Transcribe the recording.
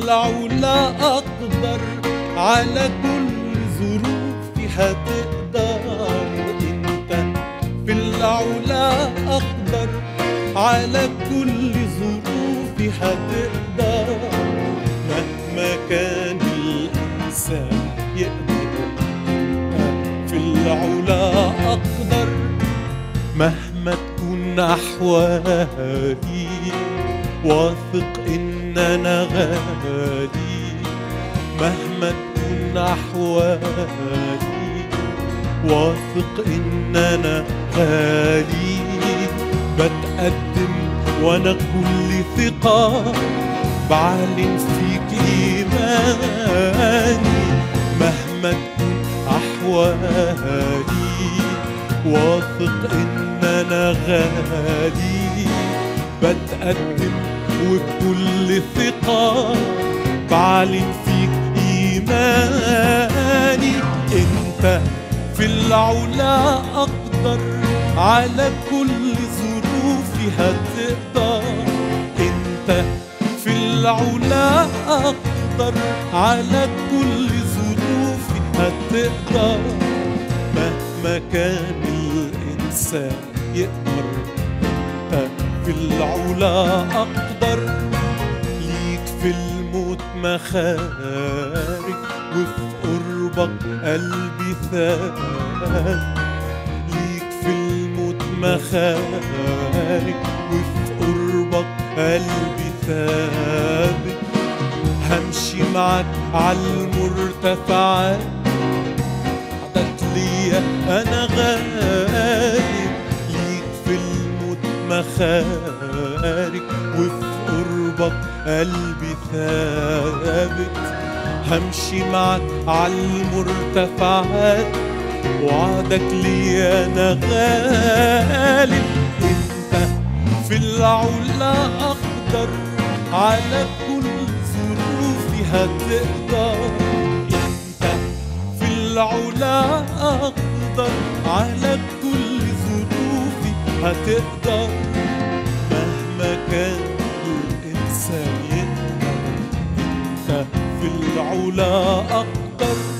العلا أقدر على كل ظروفي هتقدر انت في العلا أقدر على كل ظروفي هتقدر مهما كان الإنسان يقدر انت في العلا أقدر مهما تكون أحوالي واثق إن أنا غالي مهما تكون أحوالي واثق إن أنا غالي بتقدم وأنا كل ثقة بعلن فيك إيماني مهما تكون أحوالي واثق إن أنا غالي بتقدم وبكل ثقة بعلن فيك إيماني أنت في العلا أقدر على كل ظروفي هتقدر أنت في العلا أقدر على كل ظروفي هتقدر مهما كان الإنسان يقدر أنت في العلا أقدر ليك في الموت مخارج وفي قربك قلبي ثابت ليك في الموت مخارج وفي قربك قلبي ثابت همشي معاك على المرتفعات وحدك ليا انا غالب ليك في الموت مخارج وفي قربك قلبي ثابت همشي معاك على المرتفعات وعدك ليا انا غالب انت في العلا اقدر على كل ظروفي هتقدر انت في العلا اقدر على كل ظروفي هتقدر مهما كان الانسان يقدر انت في العلا اقدر